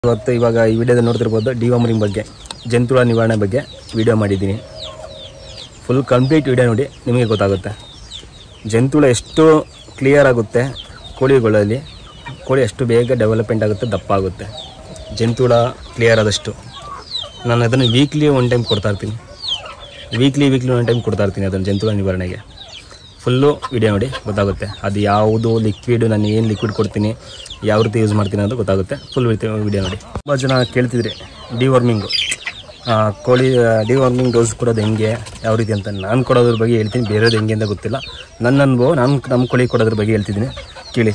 ಇವತ್ತು ಇವಾಗ ಈ ವಿಡಿಯೋದಲ್ಲಿ ನೋಡ್ತಿರ್ಬೋದು ಡಿವಾಮರಿಂಗ್ ಬಗ್ಗೆ ಜಂತುಳ ನಿವಾರಣೆ ಬಗ್ಗೆ ವಿಡಿಯೋ ಮಾಡಿದ್ದೀನಿ ಫುಲ್ ಕಂಪ್ಲೀಟ್ ವಿಡಿಯೋ ನೋಡಿ ನಿಮಗೆ ಗೊತ್ತಾಗುತ್ತೆ ಜಂತುಳ ಎಷ್ಟು ಕ್ಲಿಯರ್ ಆಗುತ್ತೆ ಕೋಳಿಗಳಲ್ಲಿ ಕೋಳಿ ಎಷ್ಟು ಬೇಗ ಡೆವಲಪ್ಮೆಂಟ್ ಆಗುತ್ತೆ ದಪ್ಪ ಆಗುತ್ತೆ ಜಂತುಳ ಕ್ಲಿಯರ್ ಆದಷ್ಟು ನಾನು ಅದನ್ನು ವೀಕ್ಲಿ ಒನ್ ಟೈಮ್ ಕೊಡ್ತಾ ಇರ್ತೀನಿ ವೀಕ್ಲಿ ವೀಕ್ಲಿ ಒನ್ ಟೈಮ್ ಕೊಡ್ತಾ ಇರ್ತೀನಿ ಅದನ್ನು ಜಂತುಳ ನಿವಾರಣೆಗೆ ಫುಲ್ಲು ವಿಡಿಯೋ ನೋಡಿ ಗೊತ್ತಾಗುತ್ತೆ ಅದು ಯಾವುದು ಲಿಕ್ವಿಡ್ ನಾನು ಏನು ಲಿಕ್ವಿಡ್ ಕೊಡ್ತೀನಿ ಯಾವ ರೀತಿ ಯೂಸ್ ಮಾಡ್ತೀನಿ ಅನ್ನೋದು ಗೊತ್ತಾಗುತ್ತೆ ಫುಲ್ ವಿಡಿಯೋ ನೋಡಿ ತುಂಬ ಜನ ಕೇಳ್ತಿದ್ರಿ ಡಿವಾರ್ಮಿಂಗು ಕೋಳಿ ಡಿವಾರ್ಮಿಂಗ್ ಡೋಸ್ ಕೊಡೋದು ಹೆಂಗೆ ಯಾವ ರೀತಿ ಅಂತ ನಾನು ಕೊಡೋದ್ರ ಬಗ್ಗೆ ಹೇಳ್ತೀನಿ ಬೇರೆದು ಹೆಂಗೆ ಅಂತ ಗೊತ್ತಿಲ್ಲ ನನ್ನ ಅನುಭವ ನಾನು ನಮ್ಮ ಕೋಳಿ ಕೊಡೋದ್ರ ಬಗ್ಗೆ ಹೇಳ್ತಿದ್ದೀನಿ ಕೇಳಿ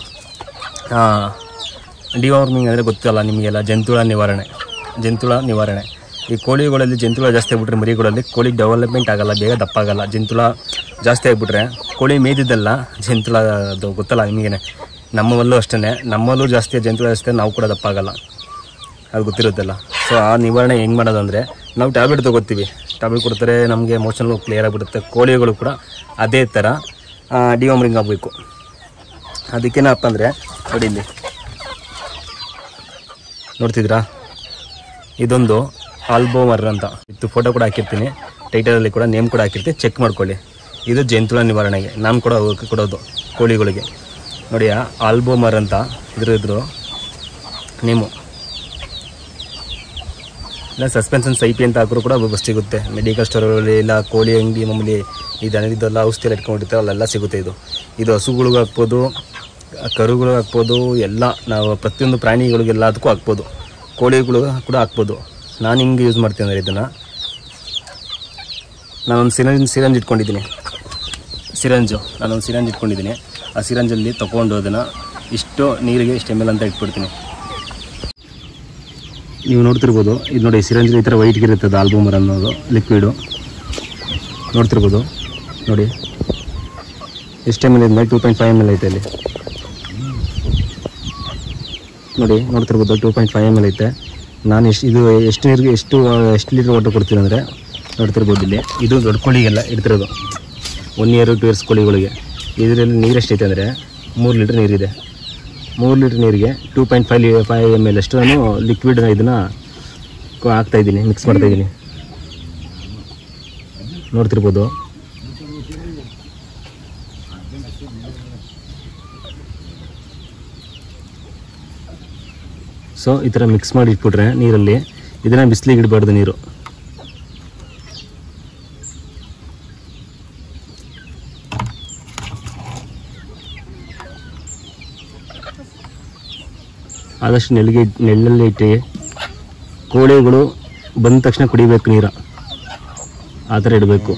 ಡಿವಾರ್ಮಿಂಗ್ ಅಂದರೆ ಗೊತ್ತಲ್ಲ ನಿಮಗೆಲ್ಲ ಜಂತುಳ ನಿವಾರಣೆ ಜಂತುಳ ನಿವಾರಣೆ ಈ ಕೋಳಿಗಳಲ್ಲಿ ಜಂತುಳ ಜಾಸ್ತಿ ಆಗ್ಬಿಟ್ರೆ ಮರಿಗಳಲ್ಲಿ ಕೋಳಿ ಡೆವಲಪ್ಮೆಂಟ್ ಆಗಲ್ಲ ಬೇಗ ದಪ್ಪ ಆಗಲ್ಲ ಜಂತುಳ ಜಾಸ್ತಿ ಆಗಿಬಿಟ್ರೆ ಕೋಳಿ ಮೇಯ್ದಿದ್ದಲ್ಲ ಜಂತುಳ ಅದು ಗೊತ್ತಲ್ಲ ನಿಮಗೇನೆ ನಮ್ಮಲ್ಲೂ ಅಷ್ಟೇ ನಮ್ಮಲ್ಲೂ ಜಾಸ್ತಿ ಜಂತುಳ ಜಾಸ್ತಿ ನಾವು ಕೂಡ ದಪ್ಪ ಆಗಲ್ಲ ಅದು ಗೊತ್ತಿರುತ್ತಲ್ಲ ಸೊ ಆ ನಿವಾರಣೆ ಹೆಂಗೆ ಮಾಡೋದು ಅಂದರೆ ನಾವು ಟ್ಯಾಬ್ಲೆಟ್ ತೊಗೋತೀವಿ ಟ್ಯಾಬ್ಲೆಟ್ ಕೊಡ್ತಾರೆ ನಮಗೆ ಮೋಷನ್ ಕ್ಲಿಯರ್ ಆಗಿಬಿಡುತ್ತೆ ಕೋಳಿಗಳು ಕೂಡ ಅದೇ ಥರ ಡಿವಾಮ್ರಿಂಗ್ ಆಗಬೇಕು ಅದಕ್ಕೇನಪ್ಪ ಅಂದರೆ ನೋಡಿ ಇಲ್ಲಿ ನೋಡ್ತಿದ್ರಾ ಇದೊಂದು ಆಲ್ಬೋಮರ್ ಅಂತ ಇದು ಫೋಟೋ ಕೂಡ ಹಾಕಿರ್ತೀನಿ ಟೈಟಲಲ್ಲಿ ಕೂಡ ನೇಮ್ ಕೂಡ ಹಾಕಿರ್ತೀನಿ ಚೆಕ್ ಮಾಡ್ಕೊಳ್ಳಿ ಇದು ಜಂತುಳ ನಿವಾರಣೆಗೆ ನಾನು ಕೂಡ ಅವ್ರಿಗೆ ಕೊಡೋದು ಕೋಳಿಗಳಿಗೆ ನೋಡಿ ಆಲ್ಬೋಮರ್ ಅಂತ ಇದ್ರ ಇದ್ರು ನೇಮು ಇಲ್ಲ ಸಸ್ಪೆನ್ಷನ್ ಐ ಪಿ ಅಂತ ಹಾಕಿದ್ರು ಕೂಡ ಬಸ್ ಸಿಗುತ್ತೆ ಮೆಡಿಕಲ್ ಸ್ಟೋರಲ್ಲಿ ಇಲ್ಲ ಕೋಳಿ ಅಂಗಡಿ ಮಾಮೂಲಿ ಈ ದನದಿದ್ದೆಲ್ಲ ಔಷಧಿ ಎಲ್ಲ ಇಟ್ಕೊಂಡಿರ್ತಾರೆ ಅಲ್ಲೆಲ್ಲ ಸಿಗುತ್ತೆ ಇದು ಇದು ಹಸುಗಳಿಗೂ ಹಾಕ್ಬೋದು ಕರುಗಳು ಹಾಕ್ಬೋದು ಎಲ್ಲ ನಾವು ಪ್ರತಿಯೊಂದು ಪ್ರಾಣಿಗಳಿಗೆಲ್ಲ ಅದಕ್ಕೂ ಹಾಕ್ಬೋದು ಕೋಳಿಗಳು ಕೂಡ ಹಾಕ್ಬೋದು ನಾನು ಹಿಂಗೆ ಯೂಸ್ ಮಾಡ್ತೀನಿ ಅಂದರೆ ಇದನ್ನು ನಾನೊಂದು ಸಿರಂಜ್ ಸಿರಂಜ್ ಇಟ್ಕೊಂಡಿದ್ದೀನಿ ಸಿರಂಜು ನಾನೊಂದು ಸಿರಂಜ್ ಇಟ್ಕೊಂಡಿದ್ದೀನಿ ಆ ಸಿರಂಜಲ್ಲಿ ತೊಗೊಂಡು ಅದನ್ನು ಇಷ್ಟು ನೀರಿಗೆ ಇಷ್ಟು ಎಮ್ ಎಲ್ ಅಂತ ಇಟ್ಬಿಡ್ತೀನಿ ನೀವು ನೋಡ್ತಿರ್ಬೋದು ಇದು ನೋಡಿ ಸಿರಂಜ್ ಈ ಥರ ವೈಟ್ಗೆ ಇರುತ್ತೆ ಅದು ಆಲ್ಬಮರ್ ಅನ್ನೋದು ಲಿಕ್ವಿಡು ನೋಡ್ತಿರ್ಬೋದು ನೋಡಿ ಎಷ್ಟು ಎಮ್ ಎಲ್ ಇದೆ two point five M L ಐತೆ ಇಲ್ಲಿ ನೋಡಿ ನೋಡ್ತಿರ್ಬೋದು two point five M L ಐತೆ ನಾನು ಎಷ್ಟು ಇದು ಎಷ್ಟು ನೀರಿಗೆ ಎಷ್ಟು ಎಷ್ಟು ಲೀಟ್ರ್ ವಾಟರ್ ಕೊಡ್ತೀನಿ ಅಂದರೆ ನೋಡ್ತಿರ್ಬೋದು ಇಲ್ಲಿ ಇದು ದೊಡ್ಡ ಕೋಳಿಗೆಲ್ಲ ಇಡ್ತಿರೋದು ಒನ್ ಇಯರ್ ಟು ಇಯರ್ಸ್ ಕೋಳಿಗಳಿಗೆ ಇದರಲ್ಲಿ ನೀರು ಎಷ್ಟೈತೆ ಅಂದರೆ ಮೂರು ಲೀಟ್ರ್ ನೀರಿದೆ ಮೂರು ಲೀಟ್ರ್ ನೀರಿಗೆ two point five five M L ಅಷ್ಟು ನಾನು ಲಿಕ್ವಿಡ್ ಇದನ್ನು ಹಾಕ್ತಾ ಇದ್ದೀನಿ ಮಿಕ್ಸ್ ಮಾಡ್ತಾ ಇದ್ದೀನಿ ನೋಡ್ತಿರ್ಬೋದು ಸೊ ಈ ಥರ ಮಿಕ್ಸ್ ಮಾಡಿ ಇಟ್ಬಿಟ್ರೆ ನೀರಲ್ಲಿ ಇದನ್ನು ಬಿಸಿಲಿಗೆ ಇಡಬಾರ್ದು ನೀರು ಆದಷ್ಟು ನೆಲ್ಲಿಗೆ ನೆಳ್ಳಲ್ಲಿ ಇಟ್ಟು ಕೋಳಿಗಳು ಬಂದ ತಕ್ಷಣ ಕುಡಿಬೇಕು ನೀರು ಆ ಥರ ಇಡಬೇಕು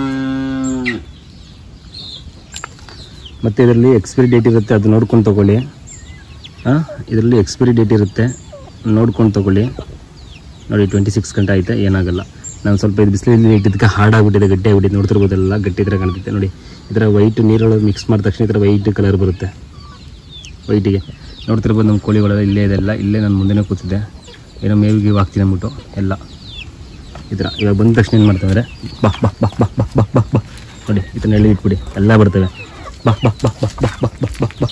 ಮತ್ತು ಇದರಲ್ಲಿ ಎಕ್ಸ್ಪೈರಿ ಡೇಟ್ ಇರುತ್ತೆ ಅದು ನೋಡ್ಕೊಂಡು ತೊಗೊಳ್ಳಿ ಹಾಂ ಇದರಲ್ಲಿ ಎಕ್ಸ್ಪೈರಿ ಡೇಟ್ ಇರುತ್ತೆ ನೋಡ್ಕೊಂಡು ತೊಗೊಳ್ಳಿ ನೋಡಿ ಟ್ವೆಂಟಿ ಸಿಕ್ಸ್ ಗಂಟೆ ಆಯ್ತಾ ಏನಾಗಲ್ಲ ನಾನು ಸ್ವಲ್ಪ ಇದು ಬಿಸಿಲಲ್ಲಿ ಇಟ್ಟಿದ್ದಕ್ಕೆ ಹಾಡಾಗ್ಬಿಟ್ಟಿದೆ ಗಟ್ಟಿ ಆಗ್ಬಿಟ್ಟಿದೆ ನೋಡ್ತಿರ್ಬೋದೆಲ್ಲ ಗಟ್ಟಿ ಥರ ಕಾಣ್ತಿದೆ ನೋಡಿ ಈ ಥರ ವೈಟ್ ನೀರೊಳಗೆ ಮಿಕ್ಸ್ ಮಾಡಿದ ತಕ್ಷಣ ಈ ಥರ ವೈಟ್ ಕಲರ್ ಬರುತ್ತೆ ವೈಟಿಗೆ ನೋಡ್ತಿರ್ಬೋದು ನಮ್ಮ ಕೋಳಿಗಳೆಲ್ಲ ಇಲ್ಲೇ ಇದೆಲ್ಲ ಇಲ್ಲೇ ನಾನು ಮುಂದೆನೇ ಕೂತಿದ್ದೆ ಏನೋ ಮೇವಿಗೆ ಹಾಕ್ತೀನಿ ಅಂದ್ಬಿಟ್ಟು ಎಲ್ಲ ಈ ಥರ ಇವಾಗ ಬಂದ ತಕ್ಷಣ ಏನು ಮಾಡ್ತಾರೆ ಬಾ ಬಾ ಬಾ ಬಾ ಬಾ ಬಾ ಬಾ ಬಾ ನೋಡಿ ಈ ಥರ ಎಳ್ಳಿ ಇಟ್ಬಿಡಿ ಎಲ್ಲ ಬರ್ತವೆ ಬಾ ಬಾ ಬಾ ಬಾ ಬಾ ಬಾ ಬಾ ಬಾ ಬಾ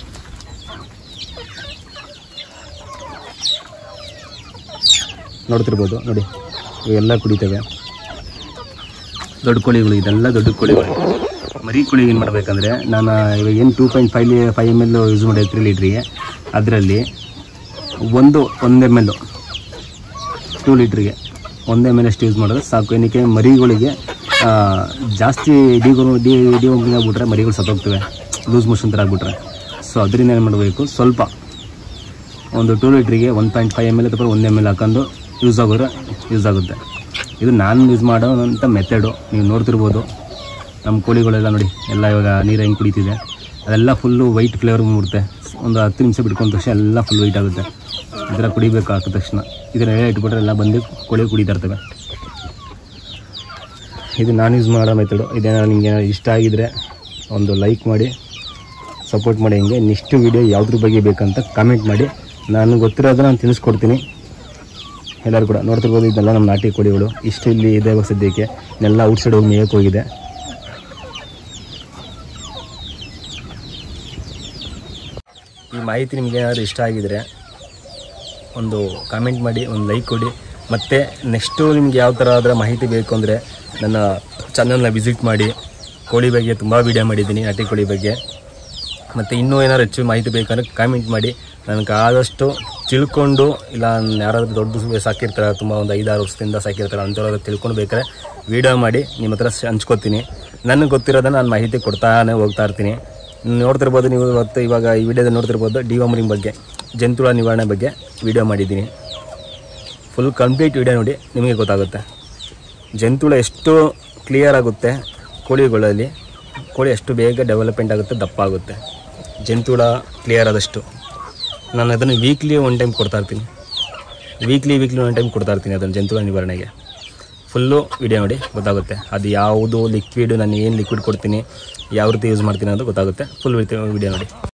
ನೋಡ್ತಿರ್ಬೋದು ನೋಡಿ ಇವೆಲ್ಲ ಕುಡಿತವೆ ದೊಡ್ಡ ಕೋಳಿಗಳು ಇದೆಲ್ಲ ದೊಡ್ಡ ಕೋಳಿಗಳು ಮರಿ ಕೋಳಿಗೆ ಏನು ಮಾಡಬೇಕಂದ್ರೆ ನಾನು ಇವಾಗ ಏನು two point five five M L use ಮಾಡಿ ತ್ರೀ ಲೀಟ್ರಿಗೆ ಅದರಲ್ಲಿ ಒಂದು ಒಂದು ಎಮ್ ಎಲ್ ಟೂ ಲೀಟ್ರಿಗೆ ಒಂದು ಎಮ್ ಎಲ್ ಅಷ್ಟು ಯೂಸ್ ಮಾಡೋದು ಸಾಕು ಏನಕ್ಕೆ ಮರಿಗಳಿಗೆ ಆ, ಜಾಸ್ತಿ ಡಿಗಳು ಡಿ ಡಿ ಆಗ್ಬಿಟ್ರೆ ಮರಿಗಳು ಸತ್ತೋಗ್ತವೆ ಲೂಸ್ ಮೋಷನ್ ಥರ ಆಗ್ಬಿಟ್ರೆ ಸೊ ಅದರಿಂದ ಏನು ಮಾಡಬೇಕು ಸ್ವಲ್ಪ ಒಂದು ಟೂ ಲೀಟ್ರಿಗೆ one point five M L ಅಥವಾ ಒಂದು ಎಮ್ ಎಲ್ ಹಾಕೊಂಡು ಯೂಸ್ ಆಗೋದ್ರೆ ಯೂಸ್ ಆಗುತ್ತೆ ಇದು ನಾನು ಯೂಸ್ ಮಾಡೋಂಥ ಮೆಥಡು ನೀವು ನೋಡ್ತಿರ್ಬೋದು ನಮ್ಮ ಕೋಳಿಗಳೆಲ್ಲ ನೋಡಿ ಎಲ್ಲ ಇವಾಗ ನೀರು ಹೆಂಗೆ ಕುಡಿತಿದೆ ಅದೆಲ್ಲ ಫುಲ್ಲು ವೈಟ್ ಫ್ಲೇವರ್ ಮೂಡುತ್ತೆ ಒಂದು ಹತ್ತು ನಿಮಿಷ ಬಿಟ್ಕೊಂಡ ತಕ್ಷಣ ಎಲ್ಲ ಫುಲ್ ವೈಟ್ ಆಗುತ್ತೆ ಈ ಥರ ಕುಡಿಬೇಕು ಹಾಕಿದ ತಕ್ಷಣ ಇದನ್ನ ಎಳೆ ಇಟ್ಬಿಟ್ರೆ ಎಲ್ಲ ಬಂದು ಕೋಳಿ ಕುಡಿತಾ ಇರ್ತವೆ ಇದು ನಾನು ಯೂಸ್ ಮಾಡೋ ಮೆಥಡು ಇದೇನಾದ್ರು ನಿಮ್ಗೆ ಏನಾದ್ರು ಇಷ್ಟ ಆಗಿದ್ರೆ ಒಂದು ಲೈಕ್ ಮಾಡಿ ಸಪೋರ್ಟ್ ಮಾಡಿ ಹಿಂಗೆ ನೆಕ್ಸ್ಟ್ ವೀಡಿಯೋ ಯಾವುದ್ರ ಬಗ್ಗೆ ಬೇಕಂತ ಕಾಮೆಂಟ್ ಮಾಡಿ ನಾನು ಗೊತ್ತಿರೋದು ನಾನು ತಿಳಿಸ್ಕೊಡ್ತೀನಿ ಎಲ್ಲರೂ ಕೂಡ ನೋಡ್ತಿರ್ಬೋದು ಇದೆಲ್ಲ ನಮ್ಮ ನಾಟಿ ಕೋಳಿಗಳು ಇಷ್ಟು ಇಲ್ಲಿ ಇದೆ ಇವಾಗ ಸದ್ಯಕ್ಕೆ ಎಲ್ಲ ಔಟ್ಸೈಡ್ ಹೋಗಿ ಮೇಯಕ್ಕೆ ಹೋಗಿದೆ ಈ ಮಾಹಿತಿ ನಿಮ್ಗೆ ಏನಾದರೂ ಇಷ್ಟ ಆಗಿದರೆ ಒಂದು ಕಾಮೆಂಟ್ ಮಾಡಿ ಒಂದು ಲೈಕ್ ಕೊಡಿ ಮತ್ತು ನೆಕ್ಸ್ಟು ನಿಮ್ಗೆ ಯಾವ ಥರ ಅದರ ಮಾಹಿತಿ ಬೇಕು ಅಂದರೆ ನನ್ನ ಚಾನಲ್ನ ವಿಸಿಟ್ ಮಾಡಿ ಕೋಳಿ ಬಗ್ಗೆ ತುಂಬ ವೀಡಿಯೋ ಮಾಡಿದ್ದೀನಿ ನಾಟಿ ಕೋಳಿ ಬಗ್ಗೆ ಮತ್ತು ಇನ್ನೂ ಏನಾದ್ರು ಹೆಚ್ಚು ಮಾಹಿತಿ ಬೇಕಂದ್ರೆ ಕಾಮೆಂಟ್ ಮಾಡಿ ನನಗೆ ಆದಷ್ಟು ತಿಳ್ಕೊಂಡು ಇಲ್ಲ ಯಾರಾದರೂ ದೊಡ್ಡ ಸಾಕಿರ್ತಾರೆ ತುಂಬ ಒಂದು ಐದಾರು ವರ್ಷದಿಂದ ಸಾಕಿರ್ತಾರೆ ಅಂಥವ್ರಾದ್ರು ತಿಳ್ಕೊಂಡು ಬೇಕಾದ್ರೆ ವೀಡಿಯೋ ಮಾಡಿ ನಿಮ್ಮ ಹತ್ರ ಶ- ಹಂಚ್ಕೋತೀನಿ ನನಗೆ ಗೊತ್ತಿರೋದನ್ನ ನಾನು ಮಾಹಿತಿ ಕೊಡ್ತಾನೆ ಹೋಗ್ತಾ ಇರ್ತೀನಿ ನೋಡ್ತಿರ್ಬೋದು ನೀವು ಇವತ್ತು ಇವಾಗ ಈ ವಿಡಿಯೋದಲ್ಲಿ ನೋಡ್ತಿರ್ಬೋದು ಡಿವಾಮರಿಂಗ್ ಬಗ್ಗೆ ಜಂತುಳ ನಿವಾರಣೆ ಬಗ್ಗೆ ವೀಡಿಯೋ ಮಾಡಿದ್ದೀನಿ ಫುಲ್ ಕಂಪ್ಲೀಟ್ ವಿಡಿಯೋ ನೋಡಿ ನಿಮಗೆ ಗೊತ್ತಾಗುತ್ತೆ ಜಂತುಳ ಎಷ್ಟು ಕ್ಲಿಯರ್ ಆಗುತ್ತೆ ಕೋಳಿಗಳಲ್ಲಿ ಕೋಳಿ ಎಷ್ಟು ಬೇಗ ಡೆವಲಪ್ಮೆಂಟ್ ಆಗುತ್ತೆ ದಪ್ಪ ಆಗುತ್ತೆ ಜಂತುಳ ಕ್ಲಿಯರ್ ಆದಷ್ಟು ನಾನು ಅದನ್ನು ವೀಕ್ಲಿ ಒನ್ ಟೈಮ್ ಕೊಡ್ತಾ ಇರ್ತೀನಿ ವೀಕ್ಲಿ ವೀಕ್ಲಿ ಒನ್ ಟೈಮ್ ಕೊಡ್ತಾ ಇರ್ತೀನಿ ಅದನ್ನು ಜಂತುಳ ನಿವಾರಣೆಗೆ ಫುಲ್ಲು ವಿಡಿಯೋ ನೋಡಿ ಗೊತ್ತಾಗುತ್ತೆ ಅದು ಯಾವುದು ಲಿಕ್ವಿಡ್ ನಾನು ಏನು ಲಿಕ್ವಿಡ್ ಕೊಡ್ತೀನಿ ಯಾವ ರೀತಿ ಯೂಸ್ ಮಾಡ್ತೀನಿ ಅನ್ನೋದು ಗೊತ್ತಾಗುತ್ತೆ ಫುಲ್ ವಿಡಿಯೋ ನೋಡಿ